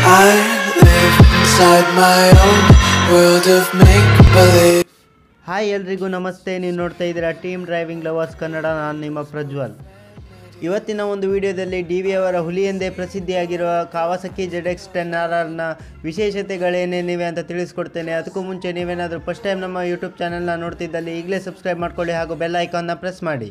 I live inside my own world of make believe. Hi ಎಲ್ರಿಗೂ ನಮಸ್ತೆ ನೀವು ನೋಡ್ತಾ ಇದ್ದೀರಾ ಟೀಮ್ ಡ್ರೈವಿಂಗ್ ಲವರ್ಸ್ ಕನ್ನಡ ನಾನು ನಿಮ್ಮ ಪ್ರಜ್ವಲ್ ಇವತ್ತಿನ ಒಂದು ವಿಡಿಯೋದಲ್ಲಿ ಡಿ ವಿ ಅವರ ಹುಲಿ ಎಂದೇ ಪ್ರಸಿದ್ಧಿಯಾಗಿರುವ Kawasaki Z X ten R ಆರ್ನ ವಿಶೇಷತೆಗಳೇನೇನಿವೆ ಅಂತ ತಿಳಿಸ್ಕೊಡ್ತೇನೆ ಅದಕ್ಕೂ ಮುಂಚೆ ನೀವೇನಾದರೂ ಫಸ್ಟ್ ಟೈಮ್ ನಮ್ಮ ಯೂಟ್ಯೂಬ್ ಚಾನಲ್ನ ನೋಡ್ತಿದ್ದಲ್ಲಿ ಈಗಲೇ ಸಬ್ಸ್ಕ್ರೈಬ್ ಮಾಡ್ಕೊಳ್ಳಿ ಹಾಗೂ ಬೆಲ್ ಐಕಾನ್ನ ಪ್ರೆಸ್ ಮಾಡಿ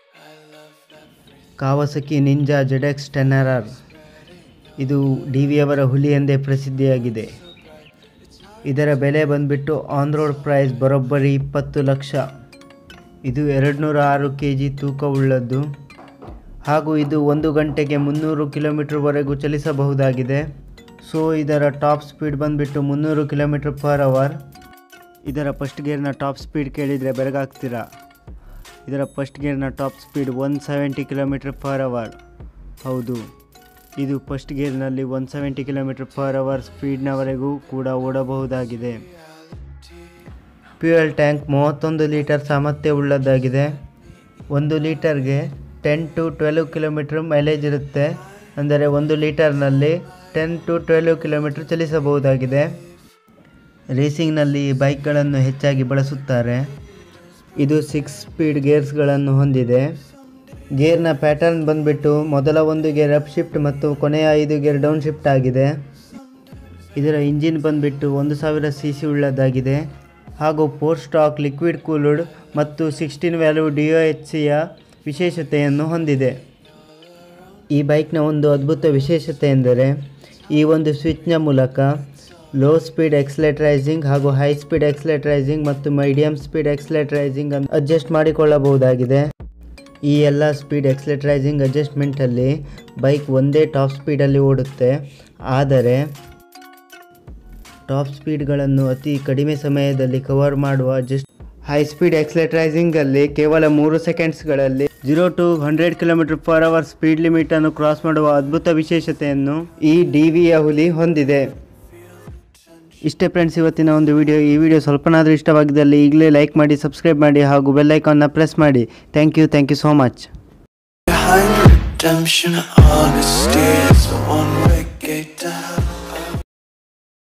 Kawasaki Ninja Z X ten R R ಇದು ಡಿ ವಿ ಅವರ ಹುಲಿ ಎಂದೇ ಪ್ರಸಿದ್ಧಿಯಾಗಿದೆ ಇದರ ಬೆಲೆ ಬಂದುಬಿಟ್ಟು ಆನ್ ರೋಡ್ ಪ್ರೈಸ್ ಬರೋಬ್ಬರಿ ಇಪ್ಪತ್ತು ಲಕ್ಷ ಇದು ಎರಡು ನೂರ ಆರು ಕೆ ಜಿ ತೂಕವುಳ್ಳದ್ದು ಹಾಗೂ ಇದು ಒಂದು ಗಂಟೆಗೆ ಮುನ್ನೂರು ಕಿಲೋಮೀಟ್ರ್ವರೆಗೂ ಚಲಿಸಬಹುದಾಗಿದೆ ಸೊ ಇದರ ಟಾಪ್ ಸ್ಪೀಡ್ ಬಂದುಬಿಟ್ಟು ಮುನ್ನೂರು ಕಿಲೋಮೀಟ್ರ್ ಪರ್ ಅವರ್ ಇದರ ಫಸ್ಟ್ ಗೇರ್ನ ಟಾಪ್ ಸ್ಪೀಡ್ ಕೇಳಿದರೆ ಬೆರಗಾಗ್ತೀರಾ ಇದರ ಫಸ್ಟ್ ಗೇರ್ನ top speed one seventy kilometre per hour ಹೌದು ಇದು ಫಸ್ಟ್ ಗೇರ್ನಲ್ಲಿ one seventy kilometre per hour ಸ್ಪೀಡ್ನವರೆಗೂ ಕೂಡ ಓಡಬಹುದಾಗಿದೆ ಫ್ಯೂಯಲ್ ಟ್ಯಾಂಕ್ ಮೂವತ್ತೊಂದು ಲೀಟರ್ ಸಾಮರ್ಥ್ಯವುಳ್ಳದ್ದಾಗಿದೆ ಒಂದು ಲೀಟರ್ಗೆ ten to twelve kilometre mileage ಇರುತ್ತೆ ಅಂದರೆ ಒಂದು ಲೀಟರ್ನಲ್ಲಿ ಟೆನ್ ಟು ಟ್ವೆಲ್ವ್ ಕಿಲೋಮೀಟ್ರ್ ಚಲಿಸಬಹುದಾಗಿದೆ ರೇಸಿಂಗ್ನಲ್ಲಿ ಈ ಬೈಕ್ಗಳನ್ನು ಹೆಚ್ಚಾಗಿ ಬಳಸುತ್ತಾರೆ ಇದು ಸಿಕ್ಸ್ ಸ್ಪೀಡ್ ಗೇರ್ಸ್ಗಳನ್ನು ಹೊಂದಿದೆ ಗೇರ್ನ ಪ್ಯಾಟರ್ನ್ ಬಂದುಬಿಟ್ಟು ಮೊದಲ ಒಂದು ಗೇರ್ ಅಪ್ ಶಿಫ್ಟ್ ಮತ್ತು ಕೊನೆಯ ಐದು ಗೇರ್ ಡೌನ್ ಶಿಫ್ಟ್ ಆಗಿದೆ ಇದರ ಇಂಜಿನ್ ಬಂದುಬಿಟ್ಟು ಒಂದು ಸಾವಿರ ಸಿ ಸಿ ಉಳ್ಳದ್ದಾಗಿದೆ ಹಾಗೂ ಫೋರ್ ಸ್ಟಾಕ್ ಲಿಕ್ವಿಡ್ ಕೂಲ್ಡ್ ಮತ್ತು sixteen valve D O H ಸಿಯ ವಿಶೇಷತೆಯನ್ನು ಹೊಂದಿದೆ ಈ ಬೈಕ್ನ ಒಂದು ಅದ್ಭುತ ವಿಶೇಷತೆ ಎಂದರೆ ಈ ಒಂದು ಸ್ವಿಚ್ನ ಮೂಲಕ ಲೋ ಸ್ಪೀಡ್ ಎಕ್ಸ್ಲೆಟ್ರೈಸಿಂಗ್ ಹಾಗೂ ಹೈ ಸ್ಪೀಡ್ ಎಕ್ಸ್ಲೆಟ್ರೈಸಿಂಗ್ ಮತ್ತು ಮೀಡಿಯಂ ಸ್ಪೀಡ್ ಎಕ್ಸ್ಲೆಟ್ರೈಸಿಂಗ್ ಅನ್ನು ಅಡ್ಜಸ್ಟ್ ಮಾಡಿಕೊಳ್ಳಬಹುದಾಗಿದೆ ಈ ಎಲ್ಲ ಸ್ಪೀಡ್ ಎಕ್ಸ್ಲೆಟ್ರೈಸಿಂಗ್ ಅಡ್ಜಸ್ಟ್ಮೆಂಟಲ್ಲಿ ಬೈಕ್ ಒಂದೇ ಟಾಪ್ ಸ್ಪೀಡಲ್ಲಿ ಓಡುತ್ತೆ ಆದರೆ ಟಾಪ್ ಸ್ಪೀಡ್ಗಳನ್ನು ಅತಿ ಕಡಿಮೆ ಸಮಯದಲ್ಲಿ ಕವರ್ ಮಾಡುವ ಜಸ್ಟ್ ಹೈ ಸ್ಪೀಡ್ ಎಕ್ಸ್ಲೆಟ್ರೈಸಿಂಗಲ್ಲಿ ಕೇವಲ ಮೂರು ಸೆಕೆಂಡ್ಸ್ಗಳಲ್ಲಿ zero to hundred kilometre per hour speed ಲಿಮಿಟನ್ನು ಕ್ರಾಸ್ ಮಾಡುವ ಅದ್ಭುತ ವಿಶೇಷತೆಯನ್ನು ಈ ಡಿ ವಿಯ ಹುಲಿ ಹೊಂದಿದೆ ಇಷ್ಟೇ ಫ್ರೆಂಡ್ಸ್ ಇವತ್ತಿನ ಒಂದು ವಿಡಿಯೋ ಈ ವಿಡಿಯೋ ಸ್ವಲ್ಪನಾದರೂ ಇಷ್ಟವಾಗಿದ್ದಲ್ಲಿ ಈಗಲೇ ಲೈಕ್ ಮಾಡಿ ಸಬ್ಸ್ಕ್ರೈಬ್ ಮಾಡಿ ಹಾಗೂ ಬೆಲ್ ಐಕಾನ್ನ ಪ್ರೆಸ್ ಮಾಡಿ thank you thank you so much Behind redemption, honesty is a one-way gate to hell.